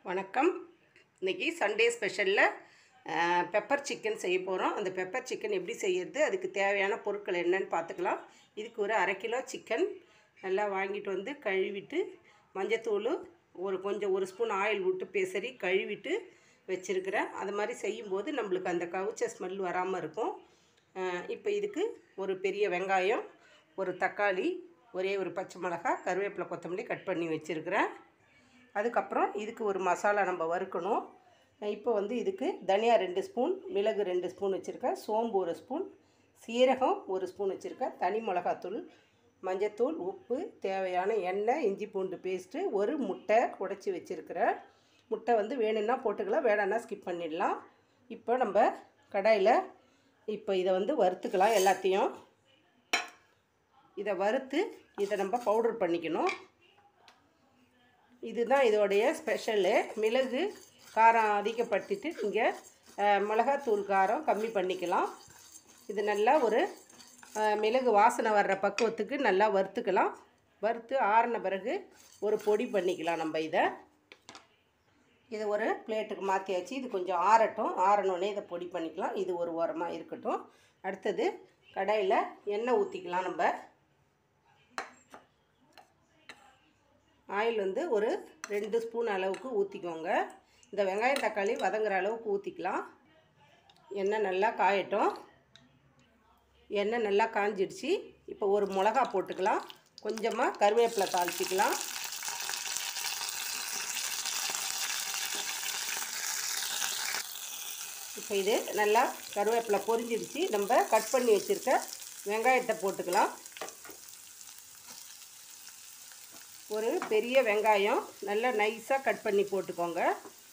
வணக்கம் இன்னைக்கு Sunday ஸ்பெஷலில் pepper chicken செய்ய போகிறோம் அந்த பெப்பர் சிக்கன் எப்படி செய்யறது அதுக்கு தேவையான பொருட்கள் என்னன்னு பார்த்துக்கலாம் இதுக்கு ஒரு அரை கிலோ சிக்கன் நல்லா வாங்கிட்டு வந்து கழுவிட்டு மஞ்சத்தூள் ஒரு கொஞ்சம் ஒரு ஸ்பூன் ஆயில் விட்டு பேசரி கழுவிட்டு வச்சுருக்கிறேன் அது மாதிரி செய்யும்போது நம்மளுக்கு அந்த கவுச்ச ஸ்மெல் வராமல் இருக்கும் இப்போ இதுக்கு ஒரு பெரிய வெங்காயம் ஒரு தக்காளி ஒரே ஒரு பச்சை மிளகாய் கருவேப்பிலை கொத்தமல்லி கட் பண்ணி வச்சுருக்கிறேன் அதுக்கப்புறம் இதுக்கு ஒரு மசாலா நம்ம வறுக்கணும் இப்போ வந்து இதுக்கு தனியா ரெண்டு ஸ்பூன் மிளகு ரெண்டு ஸ்பூன் வச்சுருக்கேன் சோம்பு ஒரு ஸ்பூன் சீரகம் ஒரு ஸ்பூன் வச்சுருக்கேன் தனி மிளகாத்தூள் மஞ்சத்தூள் உப்பு தேவையான எண்ணெய் இஞ்சி பூண்டு பேஸ்ட்டு ஒரு முட்டை உடச்சி வச்சுருக்கிறேன் முட்டை வந்து வேணும்னா போட்டுக்கலாம் வேணான்னா ஸ்கிப் பண்ணிடலாம் இப்போ நம்ம கடாயில் இப்போ இதை வந்து வறுத்துக்கலாம் எல்லாத்தையும் இதை வறுத்து இதை நம்ம பவுடர் பண்ணிக்கணும் இதுதான் இதோடைய ஸ்பெஷலு மிளகு காரம் அதிகப்படுத்திட்டு நீங்கள் மிளகாத்தூள் காரம் கம்மி பண்ணிக்கலாம் இது நல்லா ஒரு அஹ், மிளகு வாசனை வர்ற பக்குவத்துக்கு நல்லா வறுத்துக்கலாம் வறுத்து ஆறின பிறகு ஒரு பொடி பண்ணிக்கலாம் நம்ம இதை இதை ஒரு பிளேட்டுக்கு மாற்றியாச்சு இது கொஞ்சம் ஆறட்டும் ஆறணுன்னே இதை பொடி பண்ணிக்கலாம் இது ஒரு ஓரமாக இருக்கட்டும் அடுத்தது கடாயில் எண்ணெய் ஊற்றிக்கலாம் நம்ம ஆயில் வந்து ஒரு ரெண்டு ஸ்பூன் அளவுக்கு ஊற்றிக்கோங்க இந்த வெங்காயம் தக்காளி வதங்குற அளவுக்கு ஊற்றிக்கலாம் எண்ணெய் நல்லா காயட்டும் எண்ணெய் நல்லா காஞ்சிடுச்சு இப்போ ஒரு மிளகா போட்டுக்கலாம் கொஞ்சமாக கருவேப்பிலை தாளிச்சிக்கலாம் இப்போ இது நல்லா கருவேப்பிலை பொரிஞ்சிடுச்சு நம்ம கட் பண்ணி வச்சுருக்க வெங்காயத்தை போட்டுக்கலாம் ஒரு பெரிய வெங்காயம் நல்லா நைஸாக கட் பண்ணி போட்டுக்கோங்க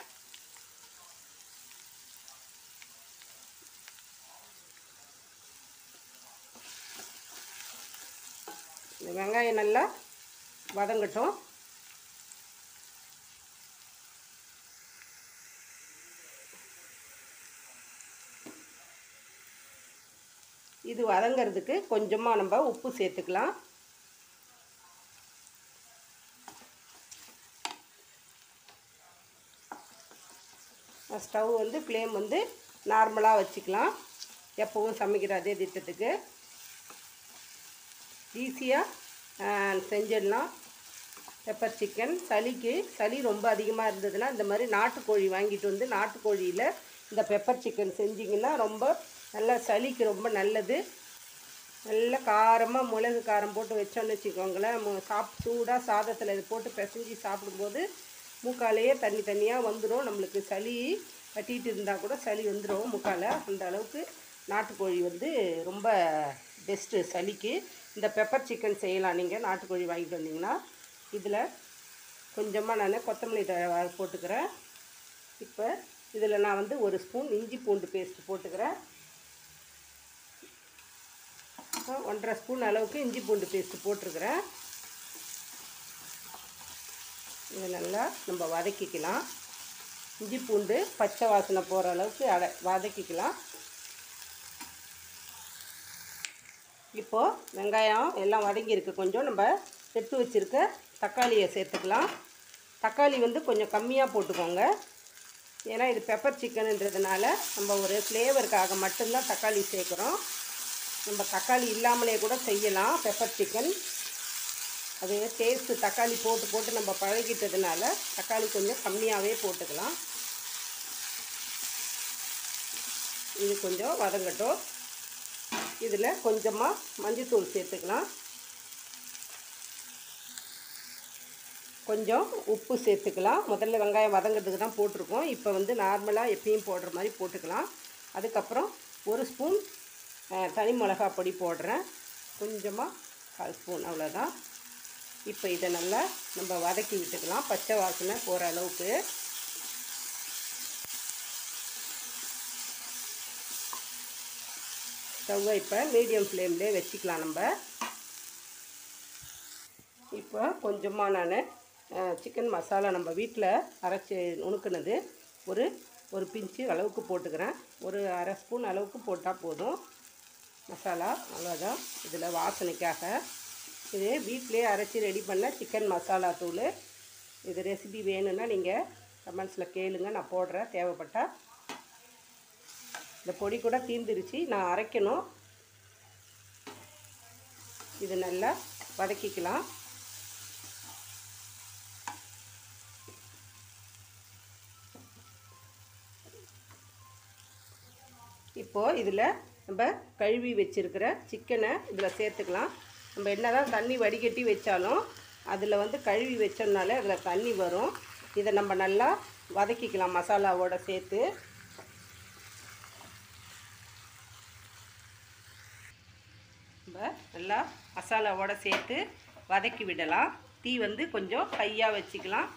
இந்த வெங்காயம் நல்லா வதங்கட்டும் இது வதங்கிறதுக்கு கொஞ்சமாக நம்ம உப்பு சேர்த்துக்கலாம் ஸ்டவ் வந்து ஃப்ளேம் வந்து நார்மலாக வச்சுக்கலாம் எப்போவும் சமைக்கிற அதே திட்டத்துக்கு ஈஸியாக செஞ்சிடலாம் பெப்பர் சிக்கன் சளிக்கு சளி ரொம்ப அதிகமாக இருந்ததுன்னா இந்த மாதிரி நாட்டுக்கோழி வாங்கிட்டு வந்து நாட்டுக்கோழியில் இந்த பெப்பர் சிக்கன் செஞ்சிங்கன்னா ரொம்ப நல்லா சளிக்கு ரொம்ப நல்லது நல்ல காரமாக மிளகு காரம் போட்டு வச்சோன்னு வச்சுக்கோங்களேன் மு- சாப் சூடாக சாதத்தில் இது போட்டு பிசைஞ்சு சாப்பிடும்போது மூக்காலேயே தண்ணி தண்ணியாக வந்துடும் நம்மளுக்கு சளி கட்டிகிட்டு இருந்தால் கூட சளி வந்துடும் மூக்கால் அந்த அளவுக்கு நாட்டுக்கோழி வந்து ரொம்ப பெஸ்ட்டு சளிக்கு இந்த பெப்பர் சிக்கன் செய்யலாம் நீங்கள் நாட்டுக்கோழி வாங்கிட்டு வந்தீங்கன்னா இதில் கொஞ்சமாக நான் கொத்தமல்லி தழை போட்டுக்கிறேன் இப்போ இதில் நான் வந்து ஒரு ஸ்பூன் இஞ்சி பூண்டு பேஸ்ட் போட்டுக்கிறேன் அஹ் ஒன்றரை ஸ்பூன் அளவுக்கு இஞ்சி பூண்டு பேஸ்ட்டு போட்டிருக்கிறேன் இதை நல்லா நம்ம வதக்கிக்கலாம் இஞ்சி பூண்டு பச்சை வாசனை போகிற அளவுக்கு அட வதக்கிக்கலாம் இப்போது வெங்காயம் எல்லாம் வதங்கியிருக்கு கொஞ்சம் நம்ம எடுத்து வச்சுருக்க தக்காளியை சேர்த்துக்கலாம் தக்காளி வந்து கொஞ்சம் கம்மியாக போட்டுக்கோங்க ஏன்னா இது பெப்பர் சிக்கனுன்றதுனால நம்ம ஒரு ஃப்ளேவருக்காக மட்டும்தான் தக்காளி சேர்க்குறோம் நம்ம தக்காளி இல்லாமலே கூட செய்யலாம் பெப்பர் சிக்கன் அது டேஸ்ட்டு தக்காளி போட்டு போட்டு நம்ம பழகிட்டதுனால தக்காளி கொஞ்சம் கம்மியாகவே போட்டுக்கலாம் இது கொஞ்சம் வதங்கட்டும் இதில் கொஞ்சமாக மஞ்சத்தூள் சேர்த்துக்கலாம் கொஞ்சம் உப்பு சேர்த்துக்கலாம் முதல்ல வெங்காயம் வதங்கிறதுக்கு தான் போட்டிருக்கோம் இப்போ வந்து நார்மலாக எப்பயும் போடுற மாதிரி போட்டுக்கலாம் அதுக்கப்புறம் ஒரு ஸ்பூன் அஹ், தனி மிளகா பொடி போடுறேன் கொஞ்சமாக கால் ஸ்பூன் அவ்வளோதான் இப்போ இதை நல்லா நம்ம வதக்கி விட்டுக்கலாம் பச்சை வாசனை போகிற அளவுக்கு ஸ்டவ்வை இப்போ மீடியம் ஃப்ளேம்லேயே வச்சுக்கலாம் நம்ம இப்போ கொஞ்சமாக நான் சிக்கன் மசாலா நம்ம வீட்டில் அரைச்சி நுணுக்குனது ஒரு ஒரு பிஞ்சு அளவுக்கு போட்டுக்கிறேன் ஒரு அரை ஸ்பூன் அளவுக்கு போட்டால் போதும் மசாலா அவ்வளோதான் இதில் வாசனைக்காக இது வீட்டிலே அரைச்சி ரெடி பண்ண சிக்கன் மசாலா தூள் இது ரெசிபி வேணும்னா நீங்கள் கமெண்ட்ஸில் கேளுங்க நான் போடுறேன் தேவைப்பட்டா இந்த பொடி கூட தீந்துருச்சு நான் அரைக்கணும் இது நல்லா வதக்கிக்கலாம் இப்போது இதில் நம்ம கழுவி வச்சுருக்கிற சிக்கனை இதில் சேர்த்துக்கலாம் நம்ம என்ன தான் தண்ணி வடிகட்டி வச்சாலும் அதில் வந்து கழுவி வச்சோம்னாலே அதில் தண்ணி வரும் இதை நம்ம நல்லா வதக்கிக்கலாம் மசாலாவோட சேர்த்து நம்ம நல்லா மசாலாவோட சேர்த்து வதக்கி விடலாம் தீ வந்து கொஞ்சம் ஹையாக வச்சுக்கலாம்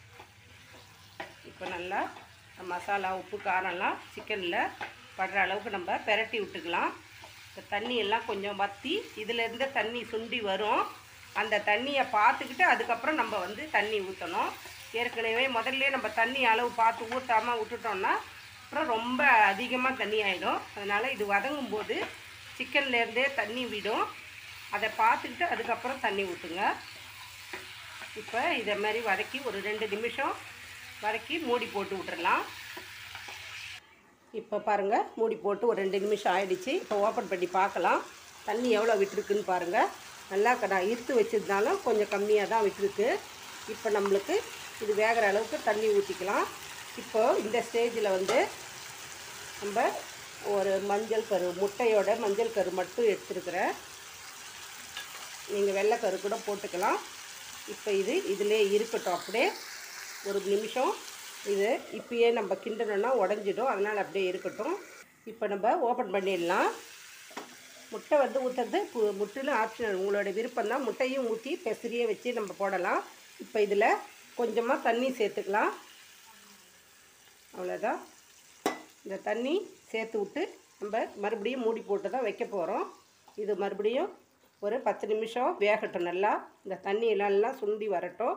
இப்போ நல்லா மசாலா உப்பு காரம்லாம் சிக்கனில் படுற அளவுக்கு நம்ம பெரட்டி விட்டுக்கலாம் இந்த தண்ணி எல்லாம் கொஞ்சம் வற்றி இதிலேருந்து தண்ணி சுண்டி வரும் அந்த தண்ணியை பார்த்துக்கிட்டு அதுக்கப்புறம் நம்ம வந்து தண்ணி ஊற்றணும் ஏற்கனவே முதல்ல நம்ம தண்ணி அளவு பார்த்து ஊற்றாமல் விட்டுட்டோம்னா அப்புறம் ரொம்ப அதிகமாக தண்ணி ஆகிடும் அதனால் இது வதங்கும் போது சிக்கன்லேருந்தே தண்ணி விடும் அதை பார்த்துக்கிட்டு அதுக்கப்புறம் தண்ணி ஊற்றுங்க இப்போ இதை மாதிரி வதக்கி ஒரு ரெண்டு நிமிஷம் வதக்கி மூடி போட்டு விட்டுறலாம் இப்போ பாருங்கள் மூடி போட்டு ஒரு ரெண்டு நிமிஷம் ஆயிடுச்சு இப்போ ஓப்பன் பண்ணி பார்க்கலாம் தண்ணி எவ்வளோ விட்டுருக்குன்னு பாருங்கள் நல்லா க- நான் இருத்து வச்சதுனால கொஞ்சம் கம்மியாக தான் விட்டுருக்கு இப்போ நம்மளுக்கு இது வேகிற அளவுக்கு தண்ணி ஊற்றிக்கலாம் இப்போ இந்த ஸ்டேஜில் வந்து நம்ம ஒரு மஞ்சள் கரு முட்டையோட மஞ்சள் கரு மட்டும் எடுத்துருக்குறேன் நீங்கள் வெள்ளைக்கரு கூட போட்டுக்கலாம் இப்போ இது இதிலே இருக்கட்டும் அப்படியே ஒரு நிமிஷம் இது இப்பயே நம்ம கிண்டணும்னா உடஞ்சிடும் அதனால் அப்படியே இருக்கட்டும் இப்போ நம்ம ஓப்பன் பண்ணிடலாம் முட்டை வந்து ஊற்றுறது பு- முற்றிலும் ஆப்ஷனல் உங்களோட விருப்பம் தான் முட்டையும் ஊற்றி பெசரியே வச்சு நம்ம போடலாம் இப்போ இதில் கொஞ்சமாக தண்ணி சேர்த்துக்கலாம் அவ்வளோதான் இந்த தண்ணி சேர்த்து விட்டு நம்ம மறுபடியும் மூடி போட்டு தான் வைக்க போகிறோம் இது மறுபடியும் ஒரு பத்து நிமிஷம் வேகட்டும் நல்லா இந்த தண்ணி நல்லா சுண்டி வரட்டும்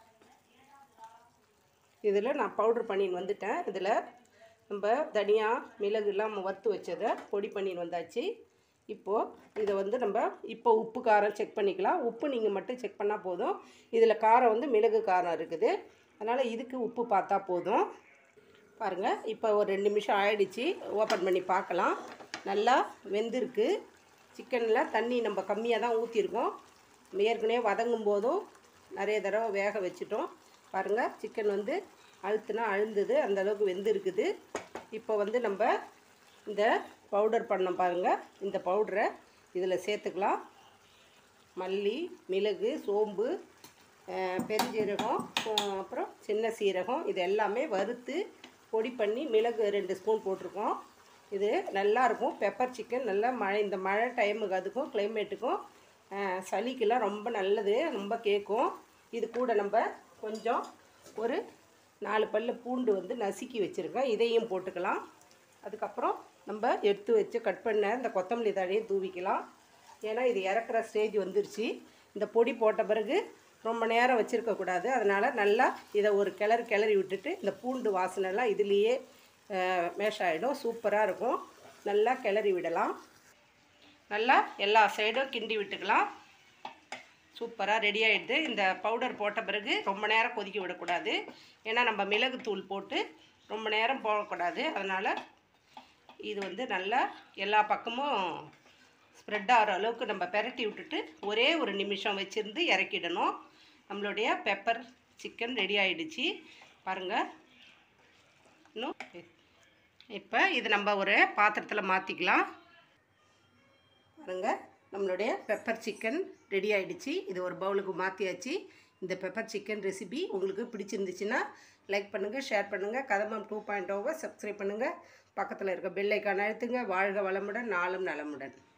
இதில் நான் பவுட்ரு பண்ணின்னு வந்துட்டேன் இதில் நம்ம தனியா மிளகுலாம் வறுத்து வச்சதை பொடி பண்ணின்னு வந்தாச்சு இப்போது இதை வந்து நம்ம இப்போ உப்பு காரம் செக் பண்ணிக்கலாம் உப்பு நீங்கள் மட்டும் செக் பண்ணால் போதும் இதில் காரம் வந்து மிளகு காரம் இருக்குது அதனால் இதுக்கு உப்பு பார்த்தா போதும் பாருங்கள் இப்போ ஒரு ரெண்டு நிமிஷம் ஆயிடுச்சு ஓப்பன் பண்ணி பார்க்கலாம் நல்லா வெந்திருக்கு சிக்கனில் தண்ணி நம்ம கம்மியாக தான் ஊற்றிருக்கோம் ஏற்கனவே வதங்கும் போதும் நிறைய தடவை வேக வச்சுட்டோம் பாருங்கள் சிக்கன் வந்து அழுத்துனா அழுந்தது அந்த அளவுக்கு வெந்திருக்குது இப்போ வந்து நம்ம இந்த பவுடர் பண்ணோம் பாருங்கள் இந்த பவுடரை இதில் சேர்த்துக்கலாம் மல்லி மிளகு சோம்பு அஹ், பெருஞ்சீரகம் அஹ், அப்புறம் சின்ன சீரகம் இது எல்லாமே வறுத்து பொடி பண்ணி மிளகு ரெண்டு ஸ்பூன் போட்டிருக்கோம் இது நல்லா இருக்கும் பெப்பர் சிக்கன் நல்லா மழை இந்த மழை டைமுக்கு அதுக்கும் கிளைமேட்டுக்கும் அஹ், சளிக்கெல்லாம் ரொம்ப நல்லது ரொம்ப கேட்கும் இது கூட நம்ம கொஞ்சம் ஒரு நாலு பல்லு பூண்டு வந்து நசுக்கி வச்சுருக்கேன் இதையும் போட்டுக்கலாம் அதுக்கப்புறம் நம்ம எடுத்து வச்சு கட் பண்ண இந்த கொத்தமல்லி தழையும் தூவிக்கலாம் ஏன்னா இது இறக்குற ஸ்டேஜ் வந்துருச்சு இந்த பொடி போட்ட பிறகு ரொம்ப நேரம் வச்சுருக்கக்கூடாது அதனால் நல்லா இதை ஒரு கிளறு கிளறி விட்டுட்டு இந்த பூண்டு வாசனைலாம் இதுலேயே மேஷ் ஆகிடும் சூப்பராக இருக்கும் நல்லா கிளறி விடலாம் நல்லா எல்லா சைடும் கிண்டி விட்டுக்கலாம் சூப்பராக ரெடி ஆகிடுது இந்த பவுடர் போட்ட பிறகு ரொம்ப நேரம் கொதிக்க விடக்கூடாது ஏன்னா நம்ம மிளகுத்தூள் போட்டு ரொம்ப நேரம் போடக்கூடாது அதனால் இது வந்து நல்லா எல்லா பக்கமும் ஸ்ப்ரெட் ஆகிற அளவுக்கு நம்ம பெரட்டி விட்டுட்டு ஒரே ஒரு நிமிஷம் வச்சுருந்து இறக்கிடணும் நம்மளுடைய பெப்பர் சிக்கன் ரெடி ஆயிடுச்சு பாருங்கள் இன்னும் இப்போ இது நம்ம ஒரு பாத்திரத்தில் மாற்றிக்கலாம் பாருங்க நம்மளுடைய பெப்பர் சிக்கன் ரெடி ஆயிடுச்சு இது ஒரு பவுலுக்கு மாற்றியாச்சு இந்த பெப்பர் சிக்கன் ரெசிபி உங்களுக்கு பிடிச்சிருந்துச்சுன்னா லைக் பண்ணுங்கள் ஷேர் பண்ணுங்கள் கதம்பம் டூ பாயிண்ட் ஓவர் சப்ஸ்கிரைப் பண்ணுங்கள் பக்கத்தில் இருக்க பெல் ஐக்கான் அழுத்துங்க வாழ்க வளமுடன் நாளும் நலமுடன்